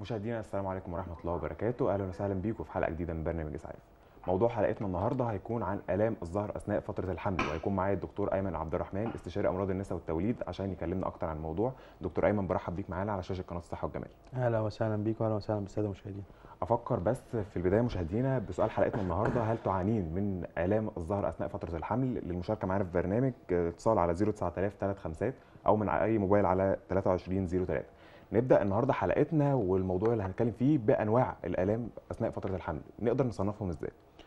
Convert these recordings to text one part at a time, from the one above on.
مشاهدينا السلام عليكم ورحمه الله وبركاته اهلا وسهلا بيكم في حلقه جديده من برنامج اسعاف موضوع حلقتنا النهارده هيكون عن الام الظهر اثناء فتره الحمل وهيكون معايا الدكتور ايمن عبد الرحمن استشاري امراض النساء والتوليد عشان يكلمنا اكتر عن الموضوع دكتور ايمن برحب بيك معانا على شاشه قناه الصحه والجمال اهلا وسهلا بيك واهلا وسهلا بالساده المشاهدين افكر بس في البدايه مشاهدينا بسؤال حلقتنا النهارده هل تعانين من الام الظهر اثناء فتره الحمل للمشاركه معانا في برنامج اتصال على 09000 35 او من اي موبايل على 2303 نبدا النهارده حلقتنا والموضوع اللي هنتكلم فيه بانواع الالام اثناء فتره الحمل نقدر نصنفهم ازاي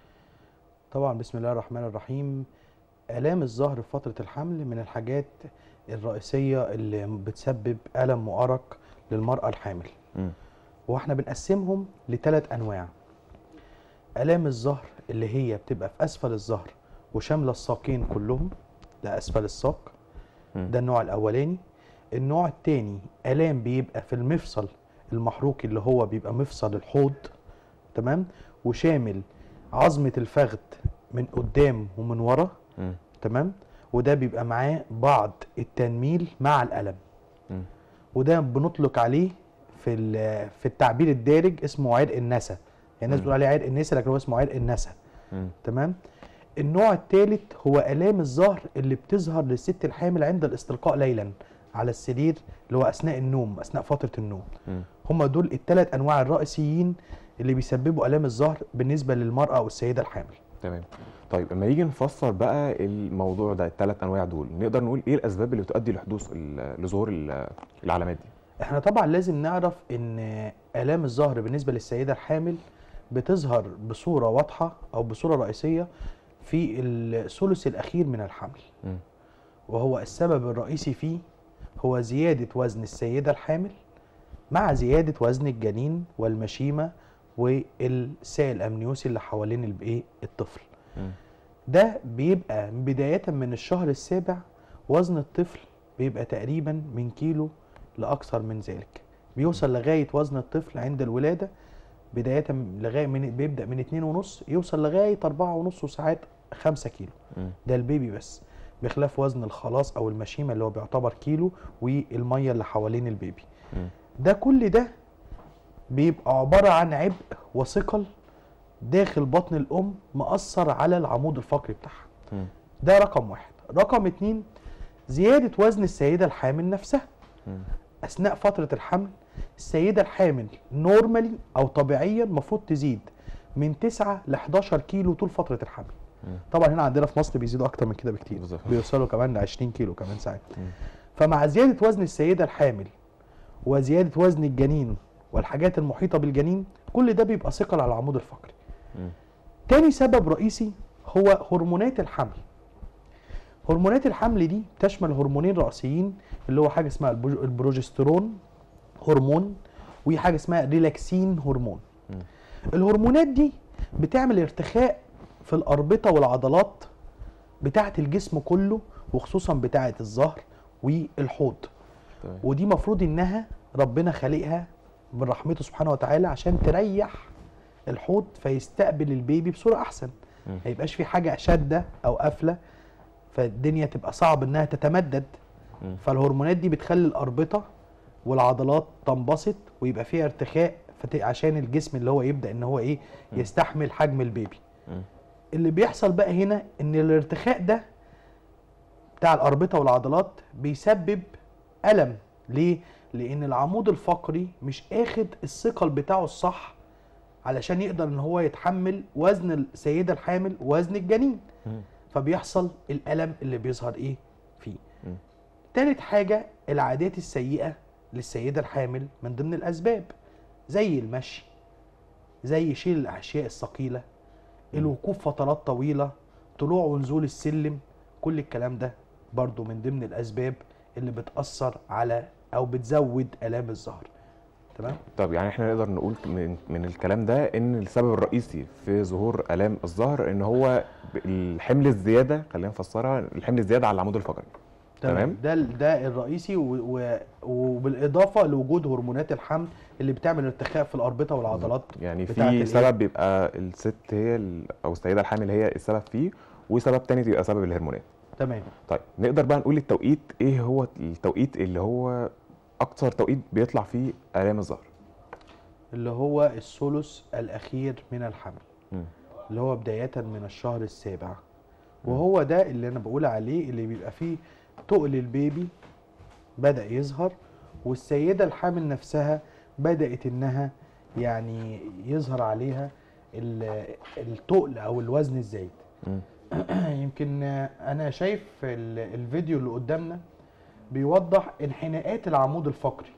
طبعا بسم الله الرحمن الرحيم الام الظهر في فتره الحمل من الحاجات الرئيسيه اللي بتسبب الم وارق للمراه الحامل مم. واحنا بنقسمهم لثلاث انواع الام الظهر اللي هي بتبقى في اسفل الظهر وشامله الساقين كلهم ده اسفل الساق مم. ده النوع الاولاني النوع الثاني الام بيبقى في المفصل المحروقي اللي هو بيبقى مفصل الحوض تمام وشامل عظمه الفخذ من قدام ومن ورا مم. تمام وده بيبقى معاه بعض التنميل مع الالم مم. وده بنطلق عليه في ال- في التعبير الدارج اسمه عرق النسا يعني الناس مم. بتقول عليه عرق النسا لكن هو اسمه عرق النسا مم. تمام النوع الثالث هو الام الظهر اللي بتظهر للست الحامل عند الاستلقاء ليلا على السرير اللي هو اثناء النوم اثناء فتره النوم مم. هم دول الثلاث انواع الرئيسيين اللي بيسببوا الام الظهر بالنسبه للمراه او السيده الحامل تمام طيب لما يجي نفسر بقى الموضوع ده الثلاث انواع دول نقدر نقول ايه الاسباب اللي بتؤدي لحدوث ال- لظهور ال- العلامات دي احنا طبعا لازم نعرف ان الام الظهر بالنسبه للسيده الحامل بتظهر بصوره واضحه او بصوره رئيسيه في الثلث الاخير من الحمل مم. وهو السبب الرئيسي فيه هو زياده وزن السيده الحامل مع زياده وزن الجنين والمشيمه والسائل الامنيوسي اللي حوالين الايه الطفل مم. ده بيبقى بداية من الشهر السابع وزن الطفل بيبقى تقريبا من كيلو لأكثر من ذلك بيوصل لغاية وزن الطفل عند الولادة بداية لغاية من بيبدأ من اتنين ونص يوصل لغاية أربعة ونص وساعات خمسة كيلو مم. ده البيبي بس بخلاف وزن الخلاص أو المشيمة اللي هو بيعتبر كيلو والمية اللي حوالين البيبي مم. ده كل ده بيبقى عبارة عن عبء وثقل داخل بطن الأم مأثر على العمود الفقري بتاعها مم. ده رقم واحد رقم اتنين زيادة وزن السيدة الحامل نفسها مم. أثناء فترة الحمل السيدة الحامل نورمالي أو طبيعيا المفروض تزيد من 9 ل 11 كيلو طول فترة الحمل مم. طبعا هنا عندنا في مصر بيزيدوا أكتر من كده بكتير بالظبط. بيوصلوا كمان ل 20 كيلو كمان ساعات مم. فمع زيادة وزن السيدة الحامل وزيادة وزن الجنين والحاجات المحيطة بالجنين كل ده بيبقى ثقل على العمود الفقري مم. تاني سبب رئيسي هو هرمونات الحمل هرمونات الحمل دي تشمل هرمونين رئيسيين اللي هو حاجه اسمها البروج- البروجسترون هرمون وحاجه اسمها ريلاكسين هرمون مم. الهرمونات دي بتعمل ارتخاء في الاربطه والعضلات بتاعه الجسم كله وخصوصا بتاعه الظهر والحوض تمام. ودي مفروض انها ربنا خالقها من رحمته سبحانه وتعالى عشان تريح الحوض فيستقبل البيبي بصوره احسن مم. ما يبقاش في حاجه شاده او قافله فالدنيا تبقى صعب انها تتمدد مم. فالهرمونات دي بتخلي الاربطه والعضلات تنبسط ويبقى فيها ارتخاء فت... عشان الجسم اللي هو يبدا ان هو ايه مم. يستحمل حجم البيبي مم. اللي بيحصل بقى هنا ان الارتخاء ده بتاع الاربطه والعضلات بيسبب الم ليه لان العمود الفقري مش اخد الثقل بتاعه الصح علشان يقدر ان هو يتحمل وزن السيده الحامل ووزن الجنين مم. فبيحصل الالم اللي بيظهر ايه فيه مم. تالت حاجه العادات السيئه للسيده الحامل من ضمن الاسباب زي المشي زي شيل الاشياء الثقيله الوقوف فترات طويله طلوع ونزول السلم كل الكلام ده برضو من ضمن الاسباب اللي بتاثر على او بتزود الام الظهر تمام طب يعني احنا نقدر نقول من, من الكلام ده ان السبب الرئيسي في ظهور الام الظهر ان هو ب- الحمل الزياده خلينا نفسرها الحمل الزياده على العمود الفقري تمام. ده ده الرئيسي و... و... وبالاضافه لوجود هرمونات الحمل اللي بتعمل ارتخاء في الاربطه والعضلات يعني بتاعة في الإيه؟ سبب بيبقى الست هي ال- او السيده الحامل هي السبب فيه وسبب تاني بيبقى سبب الهرمونات تمام طيب نقدر بقى نقول التوقيت ايه هو التوقيت اللي هو اكتر توقيت بيطلع فيه الام الظهر اللي هو الثلث الاخير من الحمل مم. اللي هو بداية من الشهر السابع وهو ده اللي انا بقول عليه اللي بيبقى فيه تقل البيبي بدأ يظهر والسيدة الحامل نفسها بدأت انها يعني يظهر عليها ال- التقل او الوزن الزايد مم. يمكن انا شايف ال- الفيديو اللي قدامنا بيوضح انحناءات العمود الفقري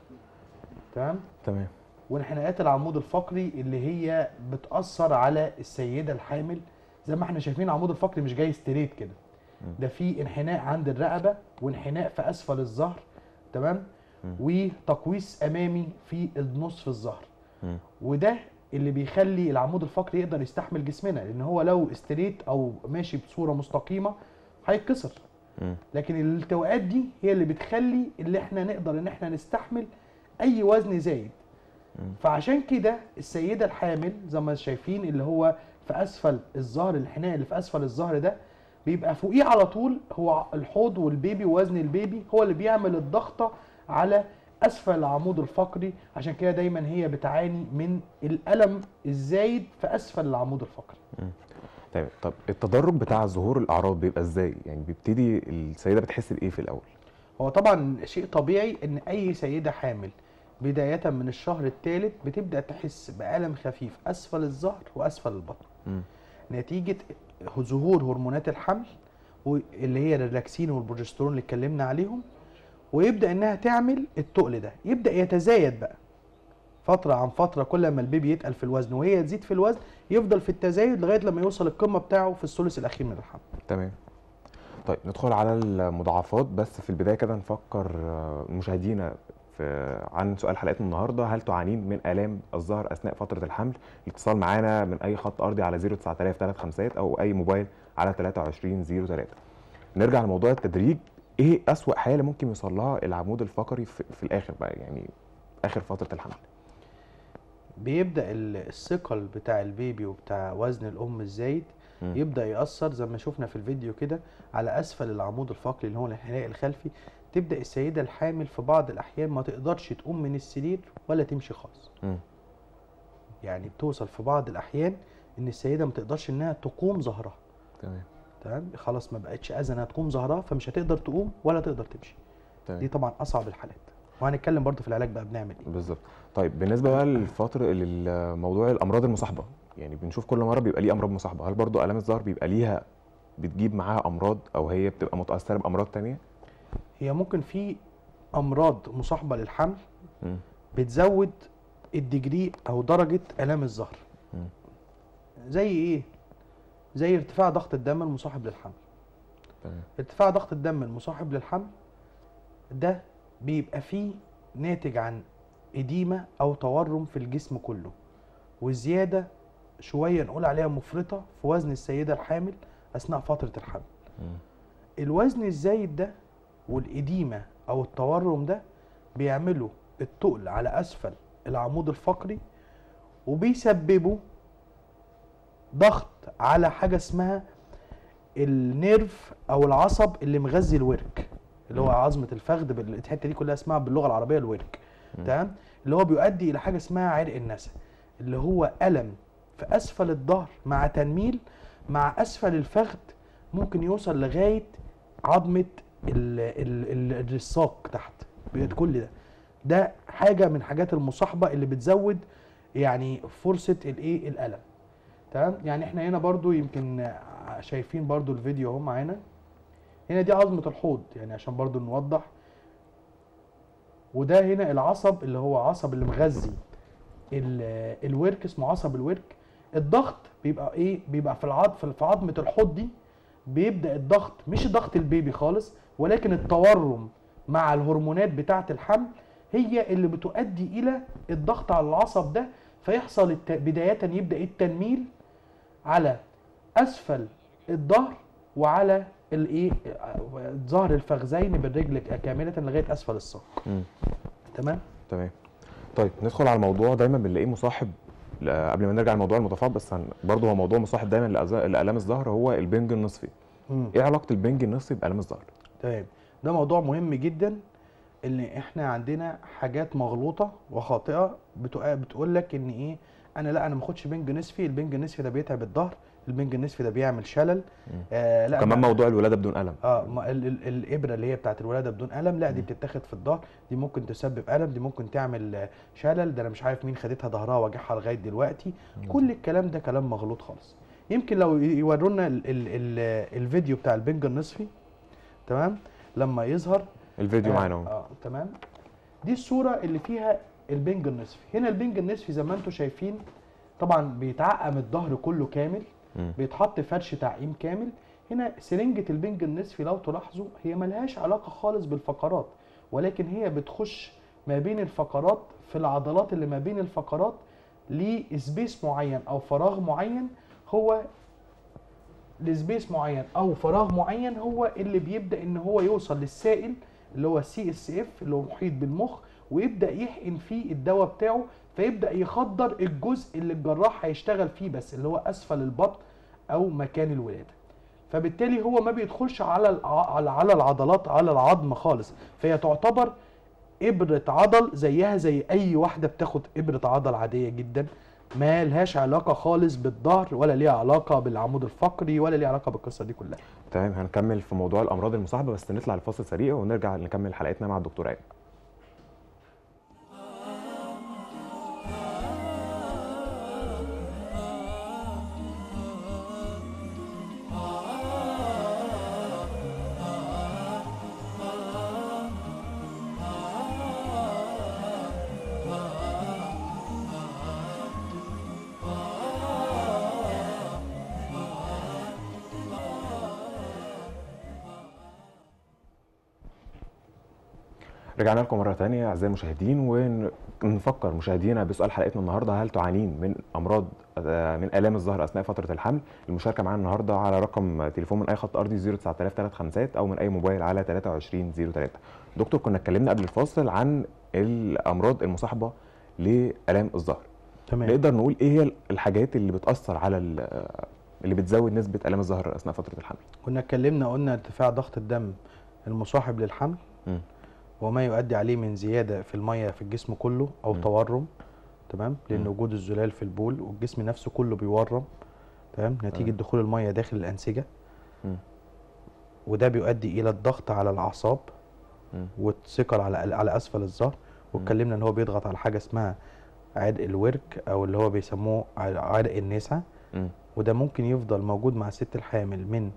تمام تمام وانحناءات العمود الفقري اللي هي بتأثر على السيدة الحامل زي ما احنا شايفين العمود الفقري مش جاي ستريت كده مم. ده في انحناء عند الرقبة وانحناء في أسفل الظهر تمام مم. وتقويس أمامي في النصف الظهر مم. وده اللي بيخلي العمود الفقري يقدر يستحمل جسمنا لان هو لو استريت او ماشي بصوره مستقيمه هيتكسر مم. لكن الالتواءات دي هي اللي بتخلي اللي احنا نقدر ان احنا نستحمل اي وزن زايد مم. فعشان كده السيده الحامل زي ما شايفين اللي هو في اسفل الظهر الانحناء اللي في اسفل الظهر ده بيبقى فوقيه على طول هو الحوض والبيبي ووزن البيبي هو اللي بيعمل الضغطه على اسفل العمود الفقري عشان كده دايما هي بتعاني من الالم الزايد في اسفل العمود الفقري تمام طب التدرج بتاع ظهور الاعراض بيبقى ازاي يعني بيبتدي السيده بتحس بايه في الاول هو طبعا شيء طبيعي ان اي سيده حامل بدايه من الشهر الثالث بتبدا تحس بالم خفيف اسفل الظهر واسفل البطن مم. نتيجه ظهور هرمونات الحمل واللي هي الريلاكسين والبروجسترون اللي اتكلمنا عليهم ويبدا انها تعمل التقل ده يبدا يتزايد بقى فتره عن فتره كل ما البيبي يتقل في الوزن وهي تزيد في الوزن يفضل في التزايد لغايه لما يوصل القمه بتاعه في الثلث الاخير من الحمل تمام طيب ندخل على المضاعفات بس في البدايه كده نفكر آه، مشاهدينا في عن سؤال حلقتنا النهارده هل تعانين من الام الظهر اثناء فتره الحمل الاتصال معانا من اي خط ارضي على 09335 او اي موبايل على 2303 نرجع لموضوع التدريج ايه اسوأ حاله ممكن يوصل لها العمود الفقري في, في الاخر بقى يعني اخر فتره الحمل بيبدا ال- الثقل بتاع البيبي وبتاع وزن الام الزايد مم. يبدا ياثر زي ما شفنا في الفيديو كده على اسفل العمود الفقري اللي هو الانحناء الخلفي تبدا السيده الحامل في بعض الاحيان ما تقدرش تقوم من السرير ولا تمشي خالص مم. يعني بتوصل في بعض الاحيان ان السيده ما تقدرش انها تقوم ظهرها تمام تمام خلاص ما بقتش قادره انها تقوم ظهرها فمش هتقدر تقوم ولا تقدر تمشي تمام دي طبعا اصعب الحالات وهنتكلم برضو في العلاج بقى بنعمل ايه بالظبط طيب بالنسبه بقى للفتره للموضوع الامراض المصاحبه يعني بنشوف كل مره بيبقى ليه امراض مصاحبه هل برضو الام الظهر بيبقى ليها بتجيب معاها امراض او هي بتبقى متاثره بامراض تانية هي ممكن في امراض مصاحبه للحمل مم. بتزود الدجري او درجه الام الظهر مم. زي ايه زي ارتفاع ضغط الدم المصاحب للحمل تمام ارتفاع ضغط الدم المصاحب للحمل ده بيبقى فيه ناتج عن إديمة أو تورم في الجسم كله وزيادة شوية نقول عليها مفرطة في وزن السيدة الحامل أثناء فترة الحمل مم. الوزن الزايد ده والإديمة أو التورم ده بيعملوا التقل على أسفل العمود الفقري وبيسببوا ضغط على حاجة اسمها النيرف أو العصب اللي مغذي الورك اللي هو مم. عظمة الفخذ بال- الحتة دي كلها اسمها باللغة العربية الورك مم. تمام اللي هو بيؤدي إلى حاجة اسمها عرق النسا اللي هو ألم في أسفل الظهر مع تنميل مع أسفل الفخذ ممكن يوصل لغاية عظمة ال- ال- ال- الرساق تحت بقت مم. كل ده ده حاجة من حاجات المصاحبة اللي بتزود يعني فرصة الايه الألم تمام يعني احنا هنا برضو يمكن ع- شايفين برضو الفيديو اهو معانا هنا دي عظمة الحوض يعني عشان برضو نوضح وده هنا العصب اللي هو عصب اللي مغذي ال- الورك اسمه عصب الورك الضغط بيبقى ايه بيبقى في العظم في عظمة الحوض دي بيبدأ الضغط مش ضغط البيبي خالص ولكن التورم مع الهرمونات بتاعة الحمل هي اللي بتؤدي إلى الضغط على العصب ده فيحصل الت... بداية يبدأ التنميل على أسفل الظهر وعلى الايه ظهر الفخذين بالرجل كاملة لغاية أسفل الساق مم. تمام تمام طيب ندخل على الموضوع دايما بنلاقيه مصاحب ل- قبل ما نرجع لموضوع المضاعفات بس هن... برضه هو موضوع مصاحب دايما لأز- لالام الظهر هو البنج النصفي مم. ايه علاقه البنج النصفي بالام الظهر تمام ده موضوع مهم جدا ان احنا عندنا حاجات مغلوطه وخاطئه بتقول لك ان ايه انا لا انا ما اخدش بنج نصفي البنج النصفي ده بيتعب الظهر البنج النصفي ده بيعمل شلل آه لا كمان موضوع الولاده بدون الم اه ما ال ال الابره اللي هي بتاعت الولاده بدون الم لا دي بتتاخد في الظهر دي ممكن تسبب الم دي ممكن تعمل شلل ده انا مش عارف مين خدتها ظهرها وجعها لغايه دلوقتي كل الكلام ده كلام مغلوط خالص يمكن لو يورونا ال ال ال الفيديو بتاع البنج النصفي تمام لما يظهر الفيديو آه معانا اهو اه تمام دي الصوره اللي فيها البنج النصفي هنا البنج النصفي زي ما انتم شايفين طبعا بيتعقم الظهر كله كامل مم. بيتحط فرش تعقيم كامل هنا سرنجة البنج النصفي لو تلاحظوا هي ملهاش علاقة خالص بالفقرات ولكن هي بتخش ما بين الفقرات في العضلات اللي ما بين الفقرات لسبيس معين او فراغ معين هو لسبيس معين او فراغ معين هو اللي بيبدا ان هو يوصل للسائل اللي هو السي اس اف اللي هو محيط بالمخ ويبدا يحقن فيه الدواء بتاعه فيبدا يخدر الجزء اللي الجراح هيشتغل فيه بس اللي هو اسفل البطن او مكان الولاده فبالتالي هو ما بيدخلش على الع- على على العضلات على العظم خالص فهي تعتبر ابره عضل زيها زي اي واحده بتاخد ابره عضل عاديه جدا ما لهاش علاقه خالص بالظهر ولا ليها علاقه بالعمود الفقري ولا ليها علاقه بالقصه دي كلها تمام هنكمل في موضوع الامراض المصاحبه بس نطلع لفاصل سريع ونرجع نكمل حلقتنا مع الدكتور ايمن رجعنا لكم مرة تانية أعزائي المشاهدين ونفكر مشاهدينا بسؤال حلقتنا النهاردة هل تعانين من أمراض آه، من آلام الظهر أثناء فترة الحمل؟ المشاركة معانا النهاردة على رقم تليفون من أي خط أرضي 09335 أو من أي موبايل على 2303 دكتور كنا اتكلمنا قبل الفاصل عن الأمراض المصاحبة لآلام الظهر تمام نقدر نقول إيه هي الحاجات اللي بتأثر على ال- آه، اللي بتزود نسبة آلام الظهر أثناء فترة الحمل؟ كنا اتكلمنا قلنا ارتفاع ضغط الدم المصاحب للحمل مم. وما يؤدي عليه من زياده في الميه في الجسم كله او مم. تورم تمام لان مم. وجود الزلال في البول والجسم نفسه كله بيورم تمام نتيجه تمام. دخول الميه داخل الانسجه مم. وده بيؤدي الى الضغط على الاعصاب مم. والثقل على على اسفل الظهر واتكلمنا ان هو بيضغط على حاجه اسمها عرق الورك او اللي هو بيسموه ع- عرق النسا مم. وده ممكن يفضل موجود مع الست الحامل من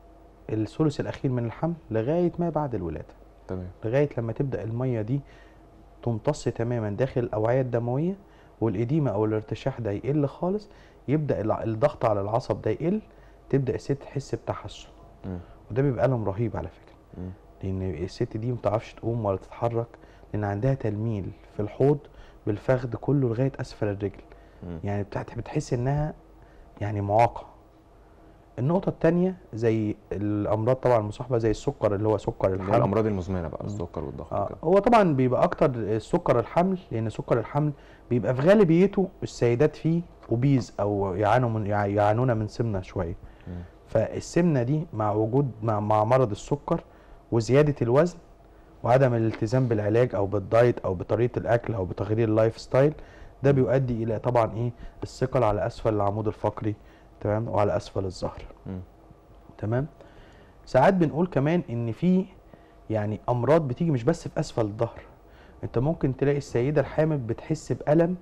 الثلث الاخير من الحمل لغايه ما بعد الولاده تمام لغايه لما تبدا الميه دي تمتص تماما داخل الاوعيه الدمويه والاديمه او الارتشاح ده يقل خالص يبدا الع- الضغط على العصب ده يقل تبدا الست تحس بتحسن مم. وده بيبقى الم رهيب على فكره مم. لان الست دي متعرفش تقوم ولا تتحرك لان عندها تلميل في الحوض بالفخذ كله لغايه اسفل الرجل مم. يعني بتاعت بتحس انها يعني معاقه النقطة التانية زي الأمراض طبعا المصاحبة زي السكر اللي هو سكر اللي هي الحمل الأمراض المزمنة بقى مم. السكر والضغط آه وكده هو طبعا بيبقى أكتر سكر الحمل لأن سكر الحمل بيبقى في غالبيته السيدات فيه أوبيز أو يعانوا من يع- يعانون من سمنة شوية مم. فالسمنة دي مع وجود مع, مع مرض السكر وزيادة الوزن وعدم الالتزام بالعلاج أو بالدايت أو بطريقة الأكل أو بتغيير اللايف ستايل ده بيؤدي إلى طبعا إيه الثقل على أسفل العمود الفقري تمام وعلى أسفل الظهر مم. تمام ساعات بنقول كمان ان في يعني امراض بتيجي مش بس في اسفل الظهر انت ممكن تلاقي السيده الحامل بتحس بالم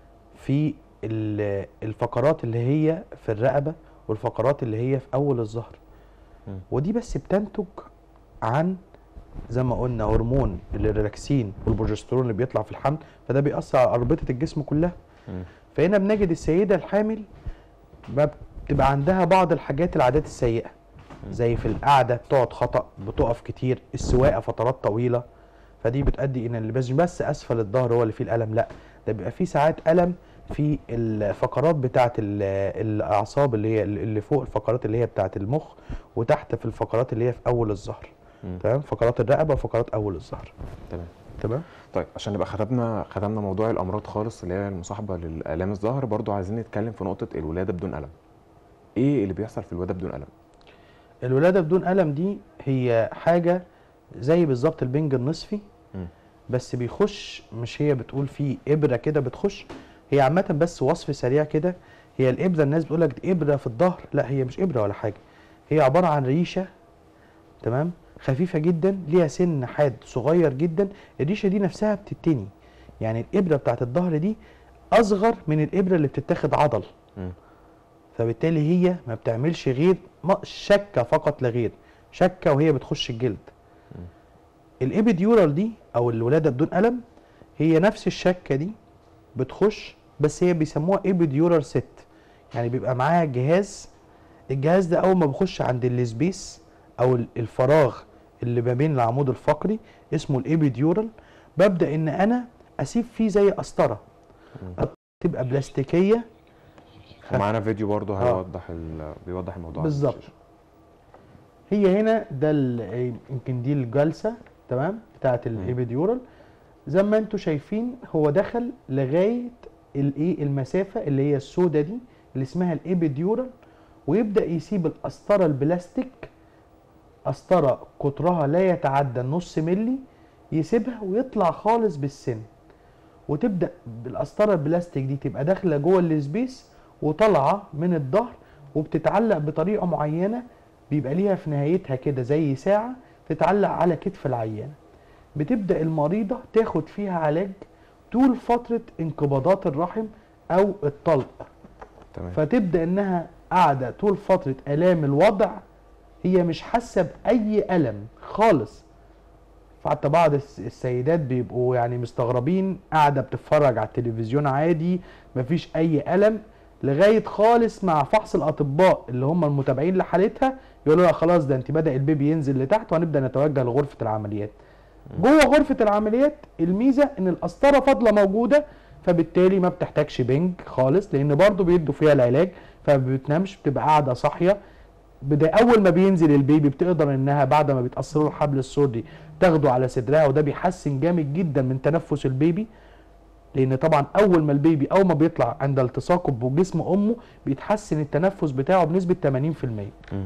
في ال- الفقرات اللي هي في الرقبه والفقرات اللي هي في اول الظهر مم. ودي بس بتنتج عن زي ما قلنا هرمون الريلاكسين والبروجسترون اللي بيطلع في الحمل فده بيأثر على أربطة الجسم كلها مم. فهنا بنجد السيدة الحامل ما بتبقى عندها بعض الحاجات العادات السيئة مم. زي في القعدة بتقعد خطأ بتقف كتير السواقة فترات طويلة فدي بتؤدي ان اللي بس بس اسفل الظهر هو اللي فيه الالم لا ده بيبقى فيه ساعات الم في الفقرات بتاعه ال- الاعصاب اللي هي اللي فوق الفقرات اللي هي بتاعه المخ وتحت في الفقرات اللي هي في اول الظهر مم. تمام فقرات الرقبه وفقرات اول الظهر تمام تمام طيب عشان نبقى ختمنا ختمنا موضوع الامراض خالص اللي هي المصاحبه للالام الظهر برضو عايزين نتكلم في نقطه الولاده بدون الم ايه اللي بيحصل في الولاده بدون الم الولاده بدون الم دي هي حاجه زي بالظبط البنج النصفي مم. بس بيخش مش هي بتقول فيه ابره كده بتخش هي عامه بس وصف سريع كده هي الابره الناس بتقول لك دي ابره في الظهر لا هي مش ابره ولا حاجه هي عباره عن ريشه تمام خفيفه جدا ليها سن حاد صغير جدا الريشه دي نفسها بتتني يعني الابره بتاعت الظهر دي اصغر من الابره اللي بتتاخد عضل مم. فبالتالي هي ما بتعملش غير ما- شكه فقط لا غير شكه وهي بتخش الجلد الابيديورال دي او الولاده بدون الم هي نفس الشكه دي بتخش بس هي بيسموها ابيديورال ست يعني بيبقى معاها جهاز الجهاز ده اول ما بخش عند السبيس او ال- الفراغ اللي ما بين العمود الفقري اسمه الابيديورال ببدا ان انا اسيب فيه زي قسطره تبقى بلاستيكيه ومعانا فيديو برضه آه. هيوضح ال... بيوضح الموضوع على بالظبط. الشاشة. هي هنا ده ال- يمكن دي الجلسه تمام بتاعه الابيديورال زي ما انتم شايفين هو دخل لغايه الايه المسافه اللي هي السودة دي اللي اسمها الابيديورال ويبدا يسيب القسطره البلاستيك قسطره قطرها لا يتعدى النص ملي يسيبها ويطلع خالص بالسن وتبدا بالقسطره البلاستيك دي تبقى داخله جوه السبيس وطالعه من الظهر وبتتعلق بطريقه معينه بيبقى ليها في نهايتها كده زي ساعه تتعلق على كتف العيانه بتبدا المريضه تاخد فيها علاج طول فتره انقباضات الرحم او الطلق تمام فتبدا انها قاعده طول فتره الام الوضع هي مش حاسه باي الم خالص فحتى بعض الس- السيدات بيبقوا يعني مستغربين قاعده بتتفرج على التلفزيون عادي مفيش اي الم لغايه خالص مع فحص الاطباء اللي هم المتابعين لحالتها يقولوا لها خلاص ده انت بدا البيبي ينزل لتحت وهنبدا نتوجه لغرفه العمليات جوه غرفه العمليات الميزه ان القسطره فاضله موجوده فبالتالي ما بتحتاجش بنج خالص لان برضو بيدوا فيها العلاج فما بتنامش بتبقى قاعده صاحيه بدا اول ما بينزل البيبي بتقدر انها بعد ما بيتاثروا له الحبل السري تاخده على صدرها وده بيحسن جامد جدا من تنفس البيبي لان طبعا اول ما البيبي اول ما بيطلع عند التصاقه بجسم امه بيتحسن التنفس بتاعه بنسبه 80% مم.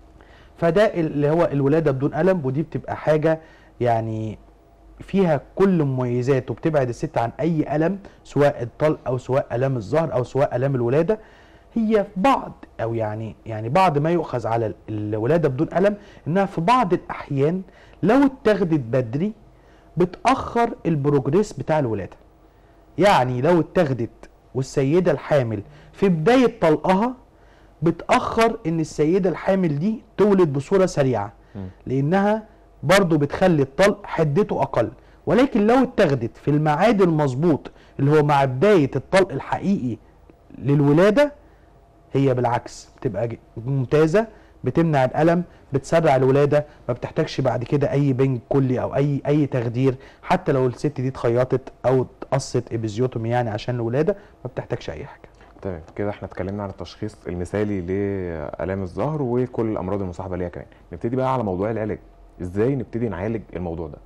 فده اللي هو الولاده بدون الم ودي بتبقى حاجه يعني فيها كل مميزات وبتبعد الست عن اي الم سواء الطلق او سواء الام الظهر او سواء الام الولاده هي في بعض او يعني يعني بعض ما يؤخذ على الولاده بدون الم انها في بعض الاحيان لو اتخذت بدري بتاخر البروجريس بتاع الولاده يعني لو اتخذت والسيده الحامل في بدايه طلقها بتاخر ان السيده الحامل دي تولد بصوره سريعه مم. لانها برضو بتخلي الطلق حدته اقل ولكن لو اتخذت في الميعاد المظبوط اللي هو مع بدايه الطلق الحقيقي للولاده هي بالعكس بتبقى ج- ممتازه بتمنع الالم بتسرع الولاده ما بتحتاجش بعد كده اي بنج كلي او اي اي تخدير حتى لو الست دي اتخيطت او اتقصت ابيزيوتومي يعني عشان الولاده ما بتحتاجش اي حاجه تمام كده احنا اتكلمنا عن التشخيص المثالي لآلام الظهر وكل الأمراض المصاحبة ليها كمان نبتدي بقى على موضوع العلاج ازاي نبتدي نعالج الموضوع ده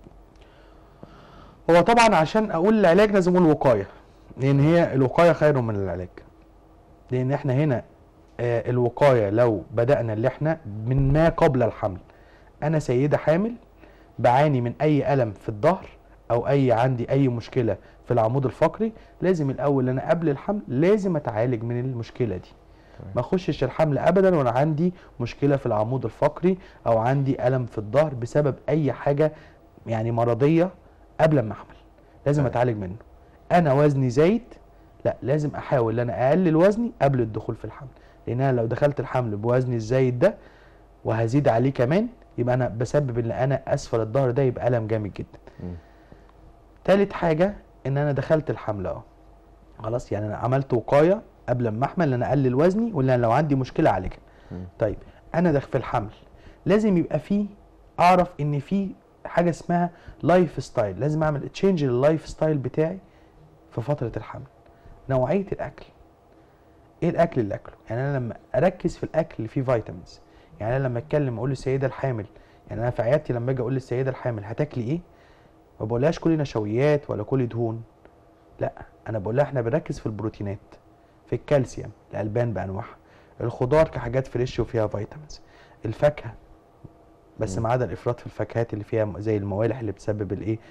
هو طبعا عشان اقول العلاج لازم اقول وقايه لان هي الوقايه خير من العلاج لان احنا هنا آه، الوقايه لو بدانا اللي احنا من ما قبل الحمل انا سيده حامل بعاني من اي الم في الظهر او اي عندي اي مشكله في العمود الفقري لازم الاول انا قبل الحمل لازم اتعالج من المشكله دي ما اخشش الحمل ابدا وانا عندي مشكله في العمود الفقري او عندي الم في الظهر بسبب اي حاجه يعني مرضيه قبل ما احمل لازم تمام. اتعالج منه انا وزني زايد لا لازم احاول ان انا اقلل وزني قبل الدخول في الحمل لان انا لو دخلت الحمل بوزني الزايد ده وهزيد عليه كمان يبقى انا بسبب ان انا اسفل الظهر ده يبقى الم جامد جدا مم. تالت حاجه ان انا دخلت الحمل اه خلاص يعني انا عملت وقايه قبل ما احمل ان انا اقلل وزني وان انا لو عندي مشكله اعالجها مم. طيب انا داخل في الحمل لازم يبقى فيه اعرف ان في حاجه اسمها لايف ستايل لازم اعمل تشينج لللايف ستايل بتاعي في فتره الحمل نوعيه الاكل ايه الاكل اللي اكله يعني انا لما اركز في الاكل اللي فيه فيتامينز يعني انا لما اتكلم اقول للسيده الحامل يعني انا في عيادتي لما اجي اقول للسيده الحامل هتاكلي ايه ما بقولهاش كلي نشويات ولا كلي دهون لا انا بقول لها احنا بنركز في البروتينات في الكالسيوم الالبان بانواعها الخضار كحاجات فريش وفيها فيتامينز الفاكهه بس مم. ما عدا الافراط في الفاكهات اللي فيها زي الموالح اللي بتسبب الايه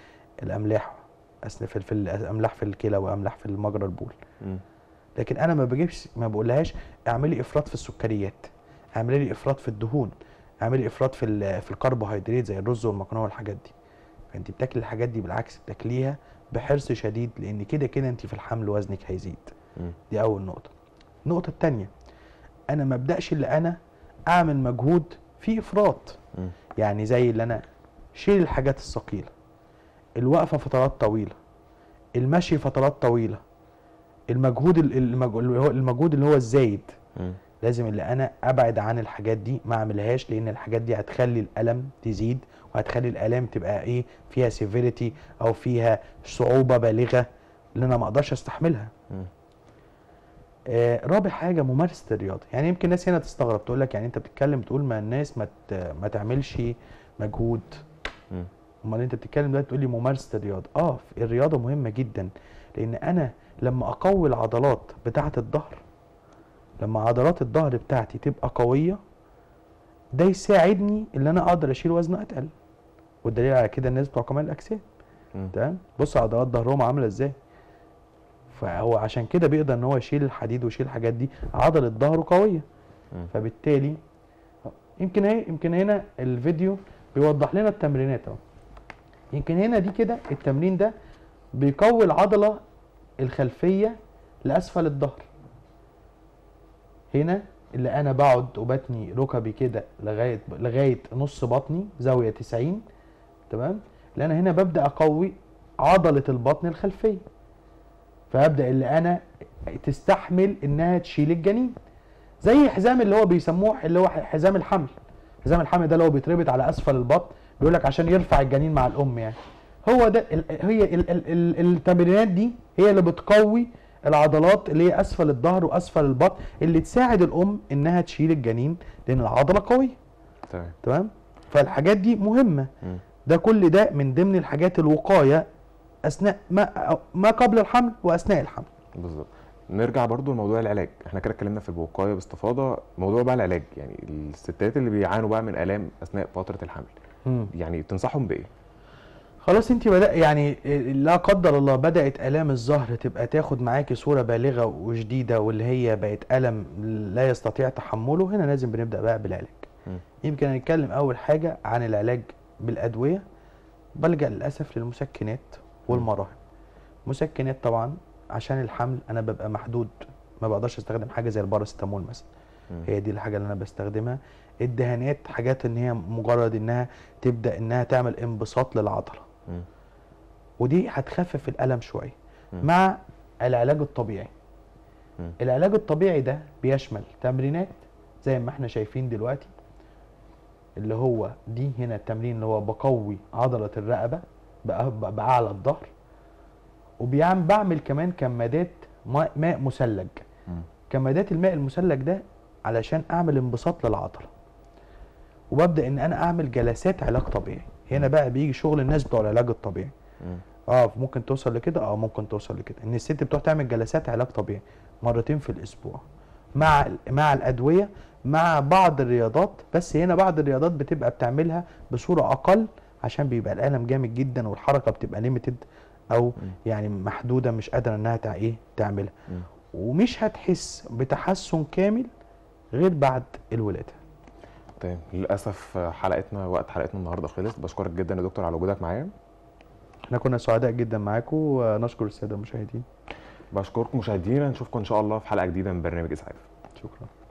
الاملاح أثناء في, في الاملاح في الكلى واملاح في المجرى البول مم. لكن انا ما بجيبش ما بقولهاش اعملي افراط في السكريات اعملي لي افراط في الدهون اعملي افراط في ال- في الكربوهيدرات زي الرز والمكرونه والحاجات دي فانت بتاكلي الحاجات دي بالعكس بتاكليها بحرص شديد لان كده كده انت في الحمل وزنك هيزيد مم. دي اول نقطه النقطه الثانيه انا ما ابداش اللي انا اعمل مجهود فيه افراط مم. يعني زي اللي انا شيل الحاجات الثقيله الوقفه فترات طويله المشي فترات طويله المجهود ال- المج- اللي هو المجهود اللي هو الزايد مم. لازم اللي انا ابعد عن الحاجات دي ما اعملهاش لان الحاجات دي هتخلي الالم تزيد وهتخلي الالام تبقى ايه فيها سيفيريتي او فيها صعوبه بالغه اللي انا ما اقدرش استحملها مم. آه رابع حاجه ممارسه الرياضه يعني يمكن الناس هنا تستغرب تقول لك يعني انت بتتكلم تقول ما الناس ما ت- ما تعملش مجهود مم. امال انت بتتكلم دلوقتي تقول لي ممارسه الرياضه اه الرياضه مهمه جدا لان انا لما اقوي العضلات بتاعه الظهر لما عضلات الظهر بتاعتي تبقى قويه ده يساعدني ان انا اقدر اشيل وزن اتقل والدليل على كده الناس بتوع كمال الاجسام مم. تمام بص عضلات ظهرهم عامله ازاي فهو عشان كده بيقدر ان هو يشيل الحديد ويشيل الحاجات دي عضله ظهره قويه مم. فبالتالي يمكن هي يمكن هنا الفيديو بيوضح لنا التمرينات اهو يمكن هنا دي كده التمرين ده بيقوي العضله الخلفيه لاسفل الظهر هنا اللي انا بقعد وبتني ركبي كده لغايه لغايه نص بطني زاويه 90 تمام اللي انا هنا ببدا اقوي عضله البطن الخلفيه فابدا اللي انا تستحمل انها تشيل الجنين زي حزام اللي هو بيسموه اللي هو حزام الحمل حزام الحمل ده اللي هو بيتربط على اسفل البطن بيقول لك عشان يرفع الجنين مع الام يعني هو ده ال هي ال ال ال التمرينات دي هي اللي بتقوي العضلات اللي هي اسفل الظهر واسفل البطن اللي تساعد الام انها تشيل الجنين لان العضله قويه تمام تمام فالحاجات دي مهمه مم. ده كل ده من ضمن الحاجات الوقايه اثناء ما ما قبل الحمل واثناء الحمل بالظبط نرجع برضو لموضوع العلاج احنا كده اتكلمنا في الوقايه باستفاضه موضوع بقى العلاج يعني الستات اللي بيعانوا بقى من الام اثناء فتره الحمل يعني تنصحهم بايه خلاص انت بدا يعني لا قدر الله بدات الام الظهر تبقى تاخد معاكي صوره بالغه وشديده واللي هي بقت الم لا يستطيع تحمله هنا لازم بنبدا بقى بالعلاج مم. يمكن هنتكلم اول حاجه عن العلاج بالادويه بلجا للاسف للمسكنات والمراهم مسكنات طبعا عشان الحمل انا ببقى محدود ما بقدرش استخدم حاجه زي الباراسيتامول مثلا مم. هي دي الحاجه اللي انا بستخدمها الدهانات حاجات ان هي مجرد انها تبدا انها تعمل انبساط للعضله مم. ودي هتخفف الالم شويه مم. مع العلاج الطبيعي مم. العلاج الطبيعي ده بيشمل تمرينات زي ما احنا شايفين دلوقتي اللي هو دي هنا التمرين اللي هو بقوي عضله الرقبه بأ- باعلى الظهر وبيعمل بعمل كمان كمادات ماء ماء مثلج مم. كمادات الماء المثلج ده علشان اعمل انبساط للعضله وببدا ان انا اعمل جلسات علاج طبيعي هنا بقى بيجي شغل الناس بتوع العلاج الطبيعي مم. اه ممكن توصل لكده اه ممكن توصل لكده ان الست بتروح تعمل جلسات علاج طبيعي مرتين في الاسبوع مع مع الادويه مع بعض الرياضات بس هنا بعض الرياضات بتبقى بتعملها بصوره اقل عشان بيبقى الالم جامد جدا والحركه بتبقى ليميتد او مم. يعني محدوده مش قادره انها تع ايه تعملها مم. ومش هتحس بتحسن كامل غير بعد الولاده طيب للاسف حلقتنا وقت حلقتنا النهارده خلص بشكرك جدا يا دكتور على وجودك معايا احنا كنا سعداء جدا معاكم ونشكر الساده المشاهدين بشكركم مشاهدينا نشوفكم ان شاء الله في حلقه جديده من برنامج اسعاف شكرا